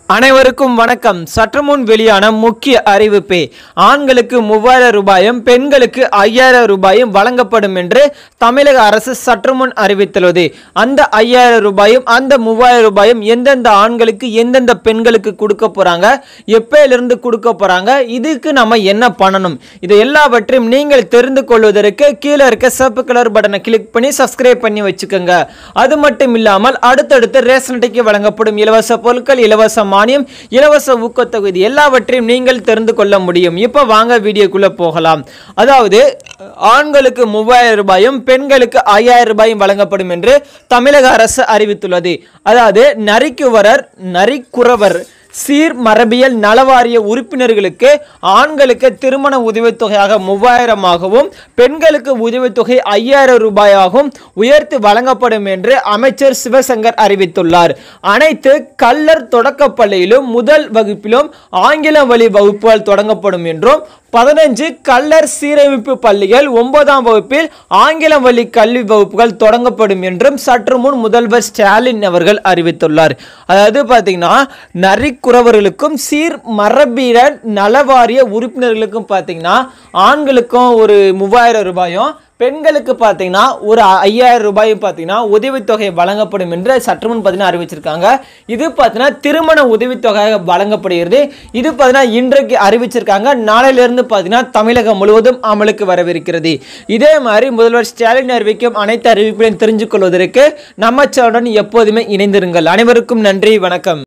அனைவருக்கும் வணக்கம் சற்று முன் வெளியான முக்கிய அறிவிப்பு ஆண்களுக்கு மூவாயிரம் ரூபாயும் பெண்களுக்கு ஐயாயிரம் ரூபாயும் வழங்கப்படும் என்று தமிழக அரசு சற்று முன் அறிவித்துள்ளது அந்த ஐயாயிரம் ரூபாயும் அந்த மூவாயிரம் ரூபாயும் எந்தெந்த ஆண்களுக்கு எந்தெந்த பெண்களுக்கு கொடுக்க போறாங்க எப்பயிலிருந்து கொடுக்க போறாங்க இதுக்கு நம்ம என்ன பண்ணணும் இது எல்லாவற்றையும் நீங்கள் தெரிந்து கொள்வதற்கு கீழே இருக்க சிவப்பு கலர் பட்டனை கிளிக் பண்ணி சப்ஸ்கிரைப் பண்ணி வச்சுக்கோங்க அது மட்டும் இல்லாமல் அடுத்தடுத்து ரேஷன் அட்டைக்கு வழங்கப்படும் இலவச பொருட்கள் இலவச மானியம் இலவச ஊக்கத்தொகுதி எல்லாவற்றையும் நீங்கள் தெரிந்து கொள்ள முடியும் இப்போ வாங்க வீடியோக்குள்ள போகலாம் அதாவது ஆண்களுக்கு மூவாயிரம் ரூபாயும் பெண்களுக்கு ஐயாயிரம் ரூபாயும் வழங்கப்படும் என்று தமிழக அரசு அறிவித்துள்ளது அதாவது நரிக்குவரர் நரிக்குறவர் சீர் மரபியல் நலவாரிய உறுப்பினர்களுக்கு ஆண்களுக்கு திருமண உதவித்தொகையாக மூவாயிரமாகவும் பெண்களுக்கு உதவித்தொகை ஐயாயிரம் ரூபாயாகவும் உயர்த்தி வழங்கப்படும் என்று அமைச்சர் சிவசங்கர் அறிவித்துள்ளார் அனைத்து கல்லர் தொடக்கப் பள்ளியிலும் முதல் வகுப்பிலும் ஆங்கில வழி வகுப்புகள் தொடங்கப்படும் என்றும் பதினஞ்சு கல்லர் சீரமைப்பு பள்ளிகள் ஒன்பதாம் வகுப்பில் ஆங்கிலம் வழி கல்வி வகுப்புகள் தொடங்கப்படும் என்றும் சற்று முன் முதல்வர் ஸ்டாலின் அவர்கள் அறிவித்துள்ளார் அதாவது பார்த்தீங்கன்னா நரிக்குறவர்களுக்கும் சீர் மரபின நலவாரிய உறுப்பினர்களுக்கும் பார்த்தீங்கன்னா ஆண்களுக்கும் ஒரு மூவாயிரம் ரூபாயும் பெண்களுக்கு பார்த்தீங்கன்னா ஒரு ஐயாயிரம் ரூபாயும் பார்த்தீங்கன்னா உதவித்தொகை வழங்கப்படும் என்று சற்று முன் பார்த்தீங்கன்னா அறிவிச்சிருக்காங்க இது பார்த்தீங்கன்னா திருமண உதவித்தொகையாக வழங்கப்படுகிறது இது பார்த்தீங்கன்னா இன்றைக்கு அறிவிச்சிருக்காங்க நாளையிலிருந்து பார்த்தீங்கன்னா தமிழகம் முழுவதும் அமலுக்கு வரவிருக்கிறது இதே மாதிரி முதல்வர் ஸ்டாலின் அறிவிக்கும் அனைத்து அறிவிப்புகளையும் தெரிஞ்சு கொள்வதற்கு நம்ம சேனலுடன் எப்போதுமே இணைந்திருங்கள் அனைவருக்கும் நன்றி வணக்கம்